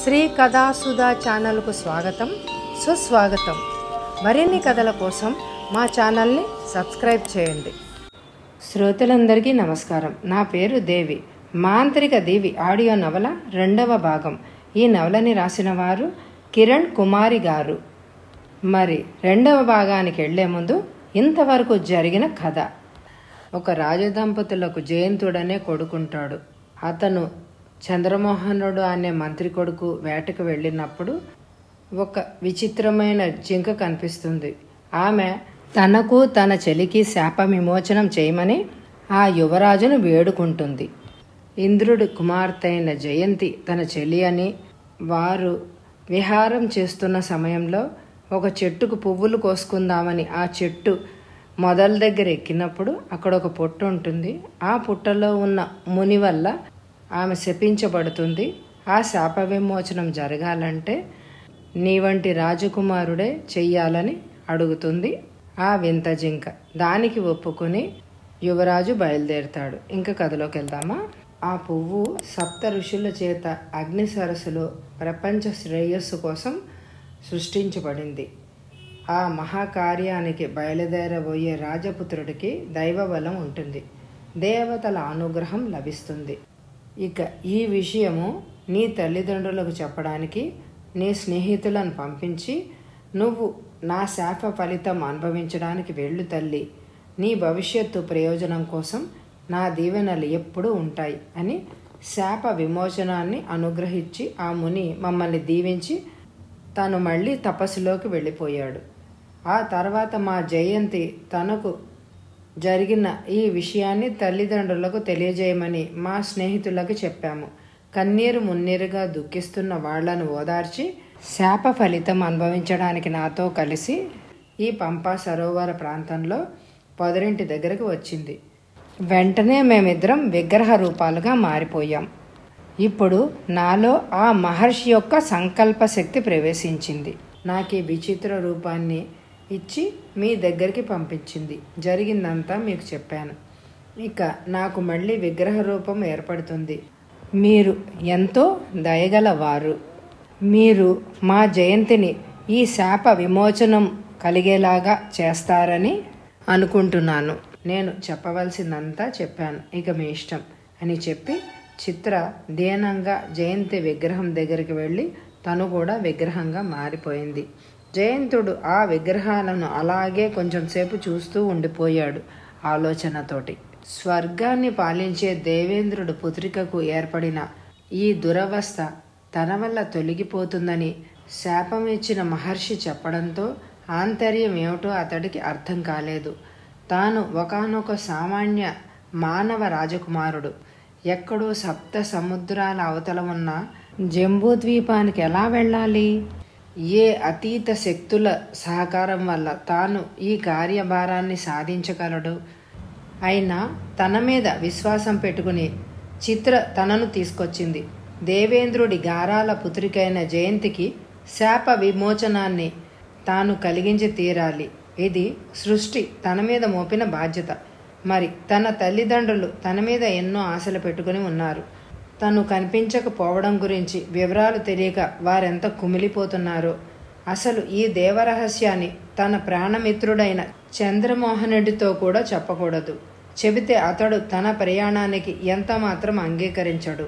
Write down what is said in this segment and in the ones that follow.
శ్రీ కథాసుధా ఛానల్కు స్వాగతం సుస్వాగతం మరిన్ని కథల కోసం మా ఛానల్ని సబ్స్క్రైబ్ చేయండి శ్రోతలందరికీ నమస్కారం నా పేరు దేవి మాంత్రిక దేవి ఆడియో నవల రెండవ భాగం ఈ నవలని రాసిన వారు కిరణ్ కుమారి గారు మరి రెండవ భాగానికి వెళ్లే ముందు ఇంతవరకు జరిగిన కథ ఒక రాజదంపతులకు జయంతుడనే కొడుకుంటాడు అతను చంద్రమోహనుడు అనే మంత్రి కొడుకు వేటకు వెళ్ళినప్పుడు ఒక విచిత్రమైన జింక కనిపిస్తుంది ఆమె తనకు తన చెలికి శాప విమోచనం చేయమని ఆ యువరాజును వేడుకుంటుంది ఇంద్రుడి కుమార్తె అయిన జయంతి తన చెలి అని వారు విహారం చేస్తున్న సమయంలో ఒక చెట్టుకు పువ్వులు కోసుకుందామని ఆ చెట్టు మొదల దగ్గర ఎక్కినప్పుడు అక్కడ ఒక పుట్ట ఉంటుంది ఆ పుట్టలో ఉన్న ముని వల్ల ఆమె శపించబడుతుంది ఆ శాప విమోచనం జరగాలంటే నీ వంటి రాజకుమారుడే చెయ్యాలని అడుగుతుంది ఆ వింత జింక దానికి ఒప్పుకొని యువరాజు బయలుదేరుతాడు ఇంకా కథలోకి వెళ్దామా ఆ పువ్వు సప్త ఋషుల చేత అగ్ని సరస్సులో ప్రపంచ శ్రేయస్సు కోసం సృష్టించబడింది ఆ మహాకార్యానికి బయలుదేరబోయే రాజపుత్రుడికి దైవబలం ఉంటుంది దేవతల అనుగ్రహం లభిస్తుంది ఇక ఈ విషయము నీ తల్లిదండ్రులకు చెప్పడానికి నీ స్నేహితులను పంపించి నువ్వు నా శాప ఫలితం అనుభవించడానికి వెళ్ళు తల్లి నీ భవిష్యత్తు ప్రయోజనం కోసం నా దీవెనలు ఎప్పుడూ ఉంటాయి అని శాప విమోచనాన్ని అనుగ్రహించి ఆ ముని మమ్మల్ని దీవించి తను మళ్ళీ తపస్సులోకి వెళ్ళిపోయాడు ఆ తర్వాత మా జయంతి తనకు జరిగిన ఈ విషయాన్ని తల్లిదండ్రులకు తెలియజేయమని మా స్నేహితులకు చెప్పాము కన్నీరు మున్నీరుగా దుఃఖిస్తున్న వాళ్లను ఓదార్చి శాప ఫలితం అనుభవించడానికి నాతో కలిసి ఈ పంపా సరోవర ప్రాంతంలో పొదరింటి దగ్గరకు వచ్చింది వెంటనే మేమిద్దరం విగ్రహ రూపాలుగా మారిపోయాం ఇప్పుడు నాలో ఆ మహర్షి యొక్క సంకల్ప శక్తి ప్రవేశించింది నాకు ఈ విచిత్ర రూపాన్ని ఇచ్చి మీ దగ్గరికి పంపించింది జరిగిందంతా మీకు చెప్పాను ఇక నాకు మళ్ళీ విగ్రహ రూపం ఏర్పడుతుంది మీరు ఎంతో దయగలవారు మీరు మా జయంతిని ఈ శాప విమోచనం కలిగేలాగా చేస్తారని అనుకుంటున్నాను నేను చెప్పవలసిందంతా చెప్పాను ఇక మీ ఇష్టం అని చెప్పి చిత్ర దీనంగా జయంతి విగ్రహం దగ్గరికి వెళ్ళి తను కూడా విగ్రహంగా మారిపోయింది జయంతుడు ఆ విగ్రహాలను అలాగే కొంచెం సేపు చూస్తూ ఉండిపోయాడు ఆలోచనతోటి స్వర్గాన్ని పాలించే దేవేంద్రుడు పుత్రికకు ఏర్పడిన ఈ దురవస్థ తన వల్ల తొలగిపోతుందని శాపం ఇచ్చిన మహర్షి చెప్పడంతో ఆంతర్యం ఏమిటో అతడికి అర్థం కాలేదు తాను ఒకనొక సామాన్య మానవ రాజకుమారుడు ఎక్కడో సప్త సముద్రాల అవతల ఉన్న జంబూద్వీపానికి ఎలా వెళ్ళాలి ఏ అతీత శక్తుల సహకారం వల్ల తాను ఈ కార్యభారాన్ని సాధించగలడు అయినా తన మీద విశ్వాసం పెట్టుకుని చిత్ర తనను తీసుకొచ్చింది దేవేంద్రుడి గారాల పుత్రికైన జయంతికి శాప విమోచనాన్ని తాను కలిగించి తీరాలి ఇది సృష్టి తన మీద మోపిన బాధ్యత మరి తన తల్లిదండ్రులు తన మీద ఎన్నో ఆశలు పెట్టుకుని ఉన్నారు తను కనిపించకపోవడం గురించి వివరాలు తెలియక వారెంత కుమిలిపోతున్నారో అసలు ఈ దేవరహస్యాన్ని తన ప్రాణమిత్రుడైన చంద్రమోహనుడితో కూడా చెప్పకూడదు చెబితే అతడు తన ప్రయాణానికి ఎంత మాత్రం అంగీకరించడు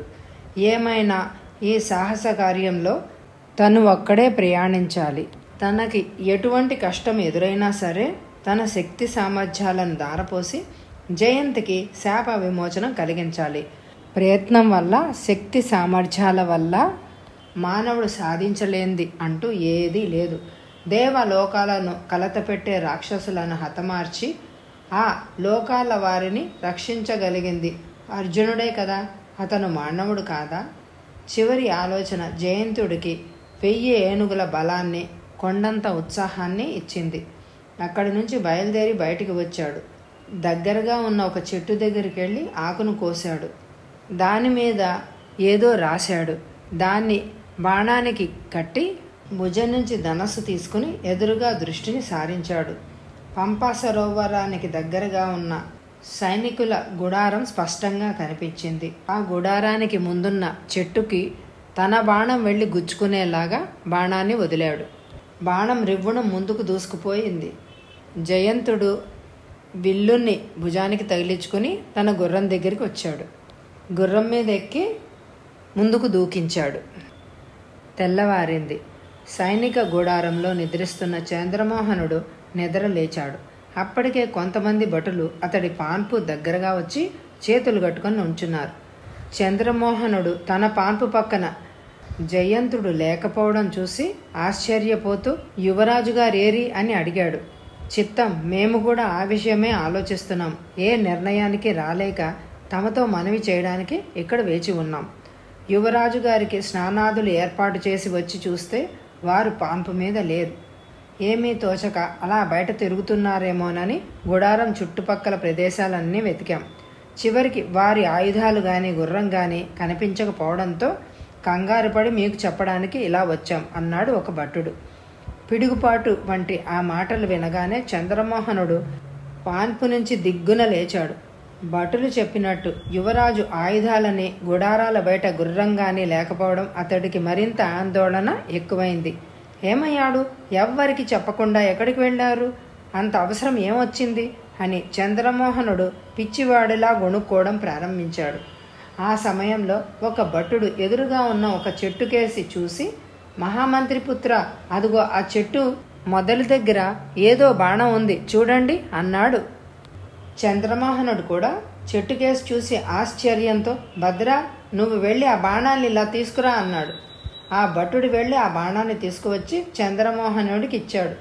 ఏమైనా ఈ సాహస కార్యంలో తను ఒక్కడే ప్రయాణించాలి తనకి ఎటువంటి కష్టం ఎదురైనా సరే తన శక్తి సామర్థ్యాలను దారపోసి జయంతికి శాప విమోచనం కలిగించాలి ప్రయత్నం వల్ల శక్తి సామర్థ్యాల వల్ల మానవుడు సాధించలేంది అంటూ ఏదీ లేదు దేవలోకాలను కలతపెట్టే రాక్షసులను హతమార్చి ఆ లోకాల వారిని రక్షించగలిగింది అర్జునుడే కదా అతను మానవుడు కాదా చివరి ఆలోచన జయంతుడికి వెయ్యి ఏనుగుల బలాన్ని కొండంత ఉత్సాహాన్ని ఇచ్చింది అక్కడి నుంచి బయలుదేరి బయటికి వచ్చాడు దగ్గరగా ఉన్న ఒక చెట్టు దగ్గరికి వెళ్ళి ఆకును కోశాడు దాని మీద ఏదో రాశాడు దాన్ని బాణానికి కట్టి భుజం నుంచి ధనస్సు తీసుకుని ఎదురుగా దృష్టిని సారించాడు పంపా సరోవరానికి దగ్గరగా ఉన్న సైనికుల గుడారం స్పష్టంగా కనిపించింది ఆ గుడారానికి ముందున్న చెట్టుకి తన బాణం వెళ్ళి గుచ్చుకునేలాగా బాణాన్ని వదిలాడు బాణం రివ్వున ముందుకు దూసుకుపోయింది జయంతుడు విల్లుని భుజానికి తగిలించుకుని తన గుర్రం దగ్గరికి వచ్చాడు గుర్రం మీద ఎక్కి ముందుకు దూకించాడు తెల్లవారింది సైనిక గుడారంలో నిద్రిస్తున్న చంద్రమోహనుడు నిద్ర లేచాడు అప్పటికే కొంతమంది భటులు అతడి పాన్పు దగ్గరగా వచ్చి చేతులు కట్టుకొని ఉంచున్నారు చంద్రమోహనుడు తన పాన్పు పక్కన జయంతుడు లేకపోవడం చూసి ఆశ్చర్యపోతూ యువరాజు గారేరి అని అడిగాడు చిత్తం మేము కూడా ఆ విషయమే ఆలోచిస్తున్నాం ఏ నిర్ణయానికి రాలేక తమతో మనవి చేయడానికి ఇక్కడ వేచి ఉన్నాం యువరాజు గారికి స్నానాదులు ఏర్పాటు చేసి వచ్చి చూస్తే వారు పాన్పు మీద లేరు ఏమీ తోచక అలా బయట తిరుగుతున్నారేమోనని గుడారం చుట్టుపక్కల ప్రదేశాలన్నీ వెతికాం చివరికి వారి ఆయుధాలు కానీ గుర్రం కానీ కనిపించకపోవడంతో కంగారు పడి మీకు చెప్పడానికి ఇలా వచ్చాం అన్నాడు ఒక భట్టుడు పిడుగుపాటు వంటి ఆ మాటలు వినగానే చంద్రమోహనుడు పాన్పు నుంచి దిగ్గున లేచాడు భటులు చెప్పినట్టు యువరాజు ఆయుధాలని గుడారాల బయట గుర్రంగాని లేకపోవడం అతడికి మరింత ఆందోళన ఎక్కువైంది ఏమయ్యాడు ఎవ్వరికి చెప్పకుండా ఎక్కడికి వెళ్ళారు అంత అవసరం ఏమొచ్చింది అని చంద్రమోహనుడు పిచ్చివాడిలా గొణుక్కోవడం ప్రారంభించాడు ఆ సమయంలో ఒక భటుడు ఎదురుగా ఉన్న ఒక చెట్టుకేసి చూసి మహామంత్రి పుత్ర అదిగో ఆ చెట్టు మొదలు దగ్గర ఏదో బాణం ఉంది చూడండి అన్నాడు చంద్రమోహనుడు కూడా చెట్టుకేసి చూసి ఆశ్చర్యంతో భద్రా నువ్వు వెళ్ళి ఆ బాణాన్ని ఇలా తీసుకురా అన్నాడు ఆ భటుడు వెళ్ళి ఆ బాణాన్ని తీసుకువచ్చి చంద్రమోహనుడికి ఇచ్చాడు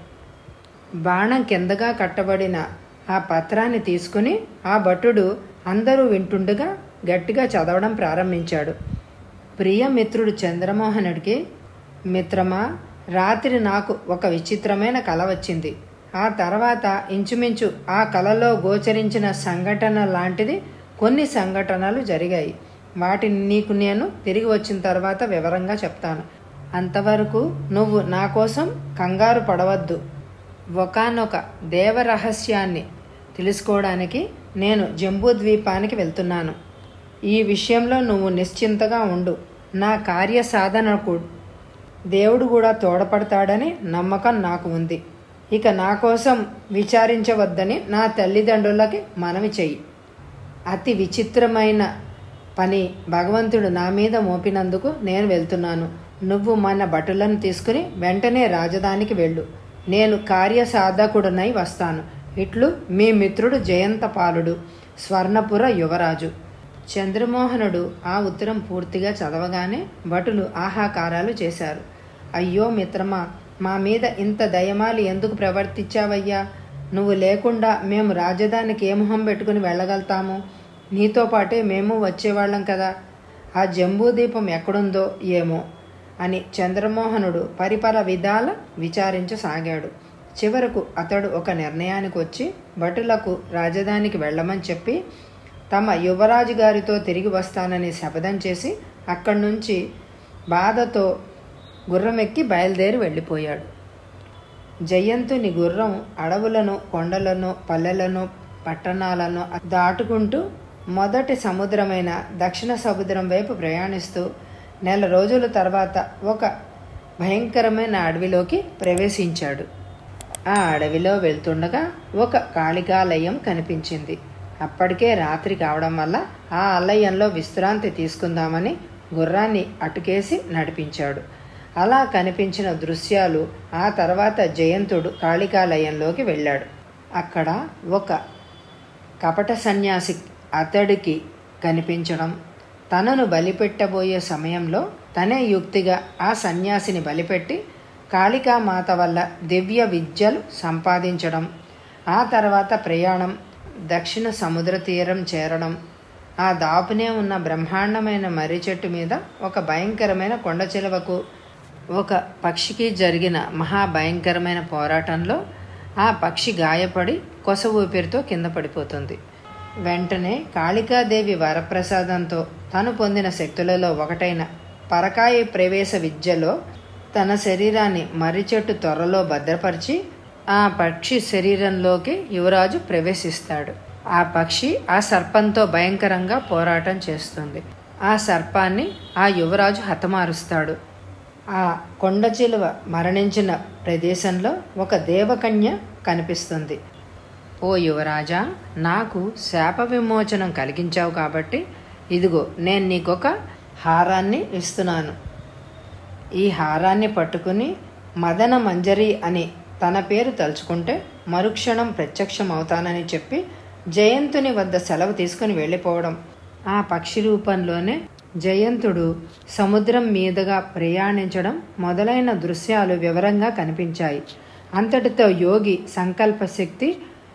బాణం కిందగా కట్టబడిన ఆ పత్రాన్ని తీసుకుని ఆ భటుడు అందరూ వింటుండగా గట్టిగా చదవడం ప్రారంభించాడు ప్రియ మిత్రుడు చంద్రమోహనుడికి మిత్రమా రాత్రి నాకు ఒక విచిత్రమైన కల వచ్చింది ఆ తర్వాత ఇంచుమించు ఆ కలలో గోచరించిన సంఘటన లాంటిది కొన్ని సంఘటనలు జరిగాయి వాటిని నీకు నేను తిరిగి వచ్చిన తర్వాత వివరంగా చెప్తాను అంతవరకు నువ్వు నా కోసం కంగారు పడవద్దు ఒకనొక దేవరహస్యాన్ని తెలుసుకోవడానికి నేను జంబూద్వీపానికి వెళ్తున్నాను ఈ విషయంలో నువ్వు నిశ్చింతగా ఉండు నా కార్య సాధనకు దేవుడు కూడా తోడపడతాడని నమ్మకం నాకు ఉంది ఇక నా కోసం విచారించవద్దని నా తల్లిదండ్రులకి మనవి చెయ్యి అతి విచిత్రమైన పని భగవంతుడు నా మీద మోపినందుకు నేను వెళ్తున్నాను నువ్వు మన భటులను తీసుకుని వెంటనే రాజధానికి వెళ్ళు నేను కార్యసాధకుడనై వస్తాను ఇట్లు మీ మిత్రుడు జయంతపాలుడు స్వర్ణపుర యువరాజు చంద్రమోహనుడు ఆ ఉత్తరం పూర్తిగా చదవగానే భటులు ఆహాకారాలు చేశారు అయ్యో మిత్రమా మా మీద ఇంత దయమాలి ఎందుకు ప్రవర్తించావయ్యా నువ్వు లేకుండా మేము రాజధానికి ఏ మొహం పెట్టుకుని వెళ్ళగలుగుతాము నీతో పాటే మేము వచ్చేవాళ్ళం కదా ఆ జంబూదీపం ఎక్కడుందో ఏమో అని చంద్రమోహనుడు పరిపర విధాల విచారించసాగాడు చివరకు అతడు ఒక నిర్ణయానికి వచ్చి భటులకు రాజధానికి వెళ్ళమని చెప్పి తమ యువరాజు గారితో తిరిగి వస్తానని శపథం చేసి అక్కడి నుంచి బాధతో గుర్రం ఎక్కి బయలుదేరి వెళ్ళిపోయాడు జయంతుని గుర్రం అడవులను కొండలను పల్లెలను పట్టణాలను దాటుకుంటూ మొదటి సముద్రమైన దక్షిణ సముద్రం వైపు ప్రయాణిస్తూ నెల రోజుల తర్వాత ఒక భయంకరమైన అడవిలోకి ప్రవేశించాడు ఆ అడవిలో వెళ్తుండగా ఒక కాళికాలయం కనిపించింది అప్పటికే రాత్రి కావడం వల్ల ఆ ఆలయంలో విశ్రాంతి తీసుకుందామని గుర్రాన్ని అటుకేసి నడిపించాడు అలా కనిపించిన దృశ్యాలు ఆ తర్వాత జయంతుడు కాళికాలయంలోకి వెళ్ళాడు అక్కడ ఒక కపట సన్యాసి అతడికి కనిపించడం తనను బలిపెట్టబోయే సమయంలో తనే యుక్తిగా ఆ సన్యాసిని బలిపెట్టి కాళికామాత వల్ల దివ్య విద్యలు సంపాదించడం ఆ తర్వాత ప్రయాణం దక్షిణ సముద్ర తీరం చేరడం ఆ దాపునే ఉన్న బ్రహ్మాండమైన మర్రి చెట్టు మీద ఒక భయంకరమైన కొండ చిలువకు ఒక పక్షికి జరిగిన మహాభయంకరమైన పోరాటంలో ఆ పక్షి గాయపడి కొస ఊపిరితో కింద పడిపోతుంది వెంటనే కాళికాదేవి వరప్రసాదంతో తను పొందిన శక్తులలో ఒకటైన పరకాయ ప్రవేశ విద్యలో తన శరీరాన్ని మర్రి చెట్టు త్వరలో భద్రపరిచి ఆ పక్షి శరీరంలోకి యువరాజు ప్రవేశిస్తాడు ఆ పక్షి ఆ సర్పంతో భయంకరంగా పోరాటం చేస్తుంది ఆ సర్పాన్ని ఆ యువరాజు హతమారుస్తాడు ఆ కొండ చిలువ మరణించిన ప్రదేశంలో ఒక దేవకన్య కనిపిస్తుంది ఓ యువరాజా నాకు శాప విమోచనం కలిగించావు కాబట్టి ఇదిగో నేను నీకొక హారాన్ని ఇస్తున్నాను ఈ హారాన్ని పట్టుకుని మదన మంజరి అని తన పేరు తలుచుకుంటే మరుక్షణం ప్రత్యక్షం అవుతానని చెప్పి జయంతుని వద్ద సెలవు తీసుకుని వెళ్ళిపోవడం ఆ పక్షి రూపంలోనే జయంతుడు సముద్రం మీదుగా ప్రయాణించడం మొదలైన దృశ్యాలు వివరంగా కనిపించాయి అంతటితో యోగి సంకల్ప శక్తి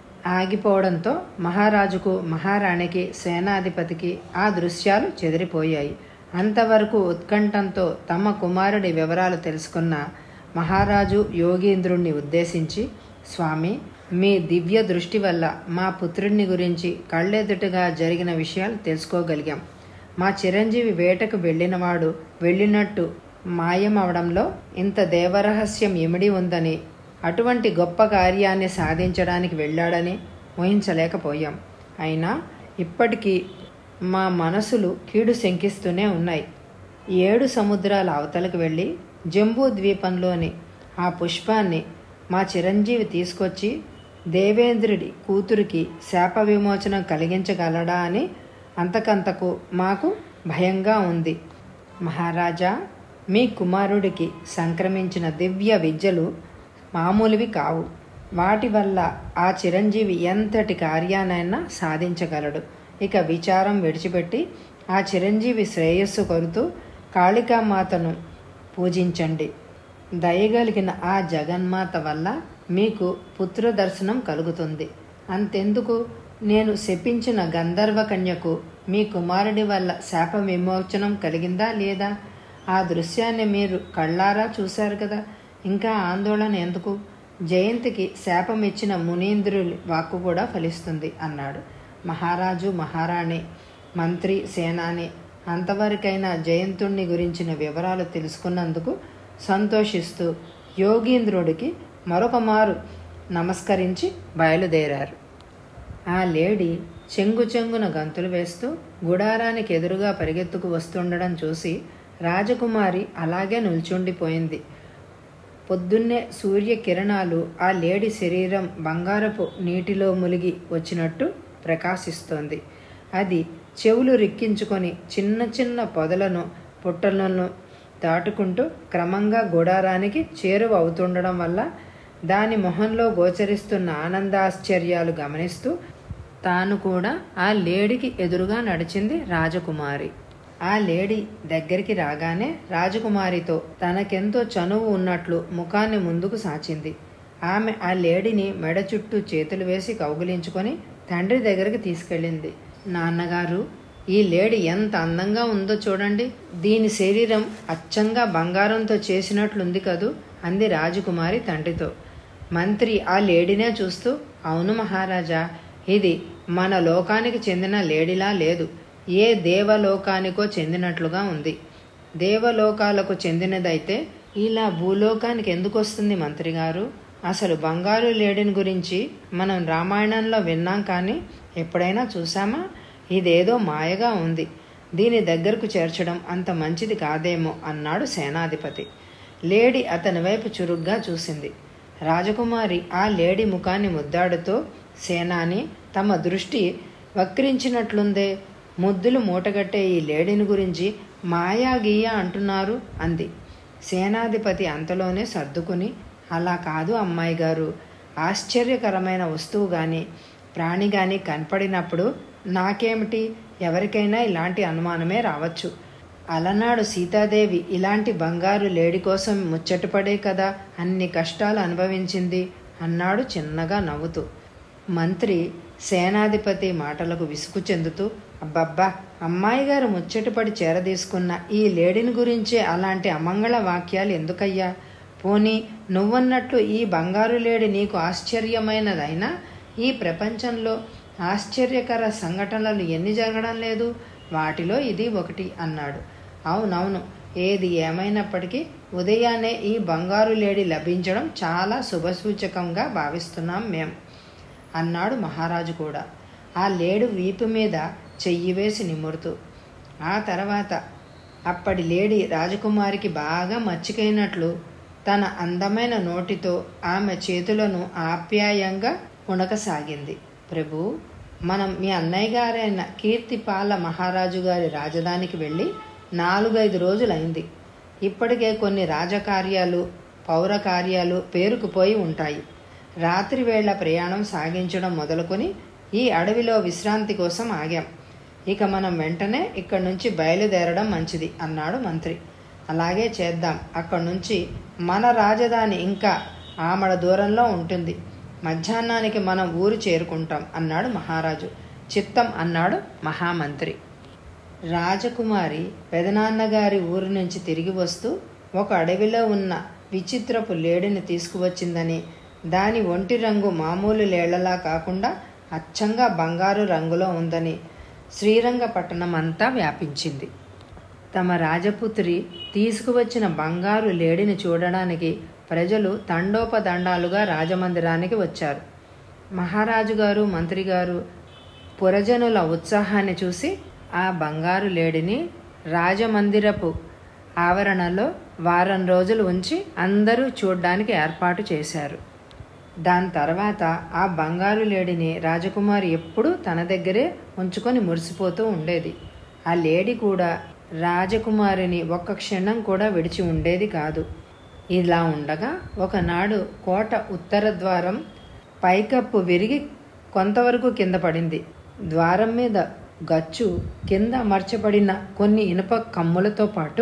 ఆగిపోవడంతో మహారాజుకు మహారాణికి సేనాధిపతికి ఆ దృశ్యాలు చెదిరిపోయాయి అంతవరకు ఉత్కంఠంతో తమ కుమారుడి వివరాలు తెలుసుకున్న మహారాజు యోగీంద్రుణ్ణి ఉద్దేశించి స్వామి మీ దివ్య దృష్టి వల్ల మా పుత్రుడిని గురించి కళ్ళెదుటగా జరిగిన విషయాలు తెలుసుకోగలిగాం మా చిరంజీవి వేటకు వెళ్ళినవాడు వెళ్ళినట్టు మాయమవడంలో ఇంత దేవరహస్యం ఇమిడి ఉందని అటువంటి గొప్ప కార్యాన్ని సాధించడానికి వెళ్ళాడని ఊహించలేకపోయాం అయినా ఇప్పటికీ మా మనసులు కీడు శంకిస్తూనే ఉన్నాయి ఏడు సముద్రాల అవతలకు వెళ్ళి జంబూ ద్వీపంలోని ఆ పుష్పాన్ని మా చిరంజీవి తీసుకొచ్చి దేవేంద్రుడి కూతురికి శాప విమోచనం కలిగించగలడా అని అంతకంతకు మాకు భయంగా ఉంది మహారాజా మీ కుమారుడికి సంక్రమించిన దివ్య విద్యలు మామూలువి కావు వాటి వల్ల ఆ చిరంజీవి ఎంతటి కార్యానైనా సాధించగలడు ఇక విచారం విడిచిపెట్టి ఆ చిరంజీవి శ్రేయస్సు కొరుతూ కాళికామాతను పూజించండి దయగలిగిన ఆ జగన్మాత వల్ల మీకు పుత్ర దర్శనం కలుగుతుంది అంతెందుకు నేను శపించిన గంధర్వ కన్యకు మీ కుమారుడి వల్ల శాప విమోచనం కలిగిందా లేదా ఆ దృశ్యాన్ని మీరు కళ్ళారా చూశారు కదా ఇంకా ఆందోళన ఎందుకు జయంతికి శాపం ఇచ్చిన మునీంద్రుడి వాక్కు కూడా ఫలిస్తుంది అన్నాడు మహారాజు మహారాణి మంత్రి సేనాని అంతవరకైనా జయంతుణ్ణి గురించిన వివరాలు తెలుసుకున్నందుకు సంతోషిస్తూ యోగీంద్రుడికి మరొక మారు నమస్కరించి బయలుదేరారు ఆ లేడీ చెంగు చెంగున గంతులు వేస్తూ గుడారానికి ఎదురుగా పరిగెత్తుకు వస్తుండడం చూసి రాజకుమారి అలాగే నిల్చుండిపోయింది పొద్దున్నే సూర్యకిరణాలు ఆ లేడి శరీరం బంగారపు నీటిలో మునిగి వచ్చినట్టు ప్రకాశిస్తోంది అది చెవులు రిక్కించుకొని చిన్న చిన్న పొదలను పుట్టలను దాటుకుంటూ క్రమంగా గుడారానికి చేరువ అవుతుండడం వల్ల దాని మొహంలో గోచరిస్తున్న ఆనందాశ్చర్యాలు గమనిస్తూ తాను కూడా ఆ లేడికి ఎదురుగా నడిచింది రాజకుమారి ఆ లేడీ దగ్గరికి రాగానే రాజకుమారితో తనకెంతో చనువు ఉన్నట్లు ముఖాన్ని ముందుకు సాచింది ఆమె ఆ లేడీని మెడ చుట్టూ చేతులు వేసి కౌగిలించుకొని తండ్రి దగ్గరికి తీసుకెళ్ళింది నాన్నగారు ఈ లేడీ ఎంత అందంగా ఉందో చూడండి దీని శరీరం అచ్చంగా బంగారంతో చేసినట్లుంది కదూ అంది రాజకుమారి తండ్రితో మంత్రి ఆ లేడీనే చూస్తూ అవును మహారాజా ఇది మన లోకానికి చెందిన లేడీలా లేదు ఏ దేవలోకానికో చెందినట్లుగా ఉంది దేవలోకాలకు చెందినదైతే ఇలా భూలోకానికి ఎందుకు వస్తుంది మంత్రి గారు అసలు బంగారు లేడిని గురించి మనం రామాయణంలో విన్నాం కానీ ఎప్పుడైనా చూసామా ఇదేదో మాయగా ఉంది దీని దగ్గరకు చేర్చడం అంత మంచిది కాదేమో అన్నాడు సేనాధిపతి లేడీ అతని వైపు చురుగ్గా చూసింది రాజకుమారి ఆ లేడీ ముఖాన్ని ముద్దాడుతూ సేనాని తమ దృష్టి వక్రించినట్లుందే ముద్దులు మూటగట్టే ఈ లేడీని గురించి మాయా గీయ అంటున్నారు అంది సేనాధిపతి అంతలోనే సర్దుకుని అలా కాదు అమ్మాయి గారు ఆశ్చర్యకరమైన వస్తువు కానీ ప్రాణి కానీ కనపడినప్పుడు నాకేమిటి ఎవరికైనా ఇలాంటి అనుమానమే రావచ్చు అలనాడు సీతాదేవి ఇలాంటి బంగారు లేడి కోసం ముచ్చటపడే కదా అన్ని కష్టాలు అనుభవించింది అన్నాడు చిన్నగా నవ్వుతూ మంత్రి సేనాధిపతి మాటలకు విసుగు చెందుతూ అబ్బబ్బా అమ్మాయి గారు ముచ్చటపడి చేరదీసుకున్న ఈ లేడిని గురించే అలాంటి అమంగళ వాక్యాలు ఎందుకయ్యా పోనీ నువ్వన్నట్లు ఈ బంగారు లేడి నీకు ఆశ్చర్యమైనదైనా ఈ ప్రపంచంలో ఆశ్చర్యకర సంఘటనలు ఎన్ని జరగడం లేదు వాటిలో ఇది ఒకటి అన్నాడు అవునవును ఏది ఏమైనప్పటికీ ఉదయాన్నే ఈ బంగారు లేడి లభించడం చాలా శుభసూచకంగా భావిస్తున్నాం మేం అన్నాడు మహారాజు కూడా ఆ లేడు వీపు మీద చెయ్యి వేసి నిమురుతూ ఆ తర్వాత అప్పటి లేడీ రాజకుమారికి బాగా మచ్చికైనట్లు తన అందమైన నోటితో ఆమె చేతులను ఆప్యాయంగా ఉణకసాగింది ప్రభు మనం మీ అన్నయ్య గారైన కీర్తిపాల మహారాజు గారి రాజధానికి వెళ్ళి నాలుగైదు రోజులైంది ఇప్పటికే కొన్ని రాజకార్యాలు పౌర కార్యాలు పేరుకుపోయి ఉంటాయి రాత్రి వేళ ప్రయాణం సాగించడం మొదలుకొని ఈ అడవిలో విశ్రాంతి కోసం ఆగాం ఇక మనం వెంటనే ఇక్కడి నుంచి బయలుదేరడం మంచిది అన్నాడు మంత్రి అలాగే చేద్దాం అక్కడి నుంచి మన రాజధాని ఇంకా ఆమడ దూరంలో ఉంటుంది మధ్యాహ్నానికి మనం ఊరు చేరుకుంటాం అన్నాడు మహారాజు చిత్తం అన్నాడు మహామంత్రి రాజకుమారి పెదనాన్నగారి ఊరి నుంచి తిరిగి వస్తూ ఒక అడవిలో ఉన్న విచిత్రపు లేడిని తీసుకువచ్చిందని దాని ఒంటి రంగు మామూలు లేళ్లలా కాకుండా అచ్చంగా బంగారు రంగులో ఉందని శ్రీరంగపట్టణం అంతా వ్యాపించింది తమ రాజపుత్రి తీసుకువచ్చిన బంగారు లేడిని చూడడానికి ప్రజలు తండోపదండాలుగా రాజమందిరానికి వచ్చారు మహారాజు గారు మంత్రి గారు పురజనుల ఉత్సాహాన్ని చూసి ఆ బంగారు లేడిని రాజమందిరపు ఆవరణలో వారం రోజులు ఉంచి అందరూ చూడ్డానికి ఏర్పాటు చేశారు దాని తర్వాత ఆ బంగారు లేడిని రాజకుమారి ఎప్పుడూ తన దగ్గరే ఉంచుకొని మురిసిపోతూ ఉండేది ఆ లేడీ కూడా రాజకుమారిని ఒక్క క్షణం కూడా విడిచి ఉండేది కాదు ఇలా ఉండగా ఒకనాడు కోట ఉత్తర ద్వారం పైకప్పు విరిగి కొంతవరకు కింద పడింది ద్వారం మీద గచ్చు కింద అమర్చబడిన కొన్ని ఇనుప కమ్ములతో పాటు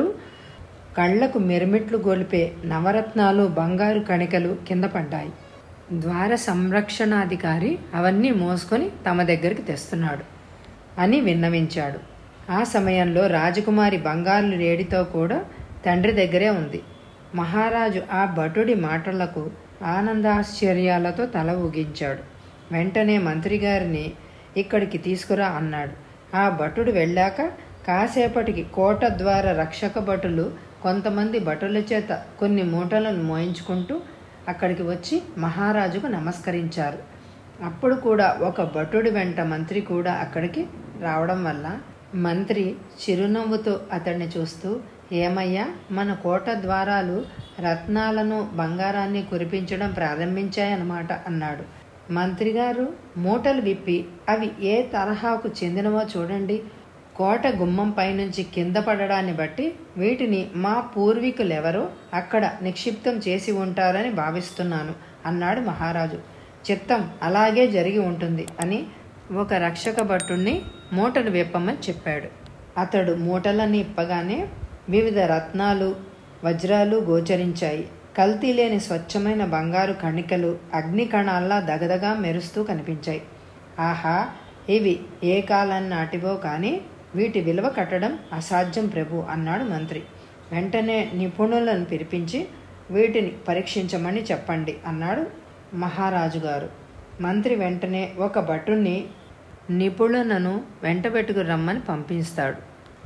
కళ్లకు మిరమిట్లు గొలిపే నవరత్నాలు బంగారు కణికలు కింద పడ్డాయి ద్వార సంరక్షణాధికారి అవన్నీ మోసుకొని తమ దగ్గరికి తెస్తున్నాడు అని విన్నవించాడు ఆ సమయంలో రాజకుమారి బంగారు లేడితో కూడా తండ్రి దగ్గరే ఉంది మహారాజు ఆ భటుడి మాటలకు ఆనందాశ్చర్యాలతో తల ఊగించాడు వెంటనే మంత్రి గారిని ఇక్కడికి తీసుకురా అన్నాడు ఆ భటుడు వెళ్ళాక కాసేపటికి కోట ద్వార రక్షక భటులు కొంతమంది భటుల చేత కొన్ని మూటలను మోయించుకుంటూ అక్కడికి వచ్చి మహారాజుకు నమస్కరించారు అప్పుడు కూడా ఒక భటుడి వెంట మంత్రి కూడా అక్కడికి రావడం వల్ల మంత్రి చిరునవ్వుతో అతన్ని చూస్తూ ఏమయ్యా మన కోట ద్వారాలు రత్నాలను బంగారాన్ని కురిపించడం ప్రారంభించాయన్నమాట అన్నాడు మంత్రి గారు మూటలు విప్పి అవి ఏ తరహాకు చెందినవో చూడండి కోట గుమ్మం పైనుంచి కింద పడడాన్ని బట్టి వీటిని మా పూర్వీకులెవరో అక్కడ నిక్షిప్తం చేసి ఉంటారని భావిస్తున్నాను అన్నాడు మహారాజు చిత్తం అలాగే జరిగి ఉంటుంది అని ఒక రక్షక భటుణ్ణి మూటను విప్పమని చెప్పాడు అతడు మూటలన్నీ ఇప్పగానే వివిధ రత్నాలు వజ్రాలు గోచరించాయి కల్తీ లేని స్వచ్ఛమైన బంగారు కణికలు అగ్ని కణాల్లా దగదగా మెరుస్తూ కనిపించాయి ఆహా ఇవి ఏ కాలం నాటివో కానీ వీటి విలువ కట్టడం అసాధ్యం ప్రభు అన్నాడు మంత్రి వెంటనే నిపుణులను పిలిపించి వీటిని పరీక్షించమని చెప్పండి అన్నాడు మహారాజు గారు మంత్రి వెంటనే ఒక భటుణ్ణి నిపుణులను వెంటబెట్టుకు రమ్మని పంపిస్తాడు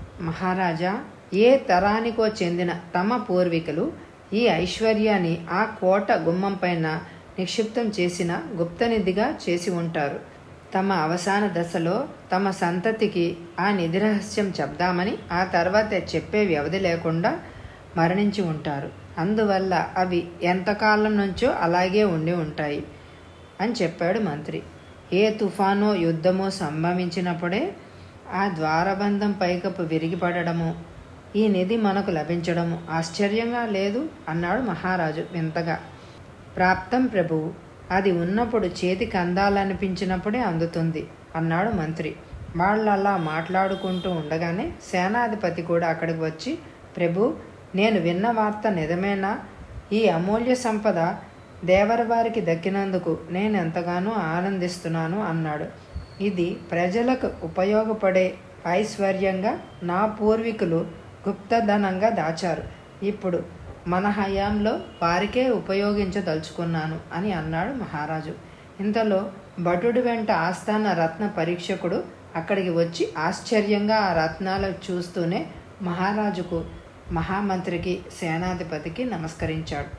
మహారాజా ఏ తరానికో చెందిన తమ పూర్వీకులు ఈ ఐశ్వర్యాన్ని ఆ కోట గుమ్మం పైన నిక్షిప్తం చేసిన గుప్తనిధిగా చేసి ఉంటారు తమ అవసాన దశలో తమ సంతతికి ఆ నిధి రహస్యం చెప్దామని ఆ తర్వాత చెప్పే వ్యవధి లేకుండా మరణించి ఉంటారు అందువల్ల అవి ఎంతకాలం నుంచో అలాగే ఉండి ఉంటాయి అని చెప్పాడు మంత్రి ఏ తుఫానో యుద్ధమో సంభవించినప్పుడే ఆ ద్వారబంధం పైకప్పు విరిగిపడడము ఈ నిధి మనకు లభించడము ఆశ్చర్యంగా లేదు అన్నాడు మహారాజు వింతగా ప్రాప్తం ప్రభువు అది ఉన్నప్పుడు చేతికి అందాలనిపించినప్పుడే అందుతుంది అన్నాడు మంత్రి వాళ్ళు అలా మాట్లాడుకుంటూ ఉండగానే సేనాధిపతి కూడా అక్కడికి వచ్చి ప్రభు నేను విన్న వార్త నిజమేనా ఈ అమూల్య సంపద దేవరవారికి దక్కినందుకు నేను ఎంతగానో ఆనందిస్తున్నాను అన్నాడు ఇది ప్రజలకు ఉపయోగపడే ఐశ్వర్యంగా నా పూర్వీకులు గుప్తధనంగా దాచారు ఇప్పుడు మన హయాంలో వారికే ఉపయోగించదలుచుకున్నాను అని అన్నాడు మహారాజు ఇంతలో భటుడి వెంట ఆస్థాన రత్న పరీక్షకుడు అక్కడికి వచ్చి ఆశ్చర్యంగా ఆ రత్నాలు చూస్తూనే మహారాజుకు మహామంత్రికి సేనాధిపతికి నమస్కరించాడు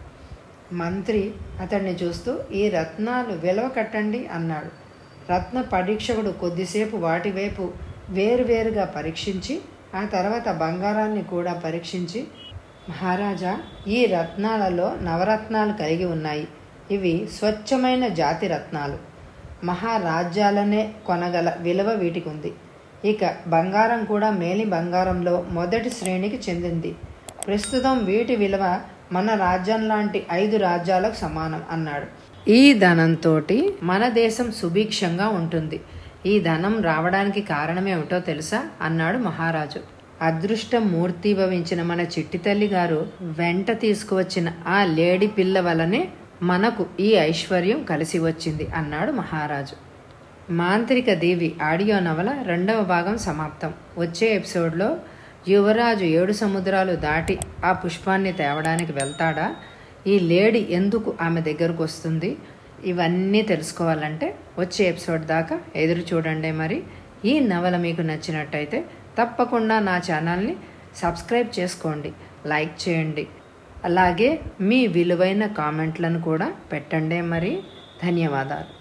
మంత్రి అతన్ని చూస్తూ ఈ రత్నాలు విలువ కట్టండి అన్నాడు రత్న పరీక్షకుడు కొద్దిసేపు వాటి వైపు వేరువేరుగా పరీక్షించి ఆ తర్వాత బంగారాన్ని కూడా పరీక్షించి మహారాజా ఈ రత్నాలలో నవరత్నాలు కలిగి ఉన్నాయి ఇవి స్వచ్ఛమైన జాతి రత్నాలు మహారాజ్యాలనే కొనగల విలువ వీటికి ఉంది ఇక బంగారం కూడా మేలి బంగారంలో మొదటి శ్రేణికి చెందింది ప్రస్తుతం వీటి విలువ మన రాజ్యం లాంటి ఐదు రాజ్యాలకు సమానం అన్నాడు ఈ ధనంతో మన దేశం సుభిక్షంగా ఉంటుంది ఈ ధనం రావడానికి కారణమేమిటో తెలుసా అన్నాడు మహారాజు అదృష్టం మూర్తిభవించిన మన చిట్టి తల్లి గారు వెంట తీసుకువచ్చిన ఆ లేడి పిల్ల వలనే మనకు ఈ ఐశ్వర్యం కలిసి వచ్చింది అన్నాడు మహారాజు మాంత్రిక దేవి ఆడియో నవల రెండవ భాగం సమాప్తం వచ్చే ఎపిసోడ్లో యువరాజు ఏడు సముద్రాలు దాటి ఆ పుష్పాన్ని తేవడానికి వెళ్తాడా ఈ లేడీ ఎందుకు ఆమె దగ్గరకు వస్తుంది ఇవన్నీ తెలుసుకోవాలంటే వచ్చే ఎపిసోడ్ దాకా ఎదురు చూడండి మరి ఈ నవల మీకు నచ్చినట్టయితే తప్పకుండా నా ఛానల్ని సబ్స్క్రైబ్ చేసుకోండి లైక్ చేయండి అలాగే మీ విలువైన కామెంట్లను కూడా పెట్టండి మరి ధన్యవాదాలు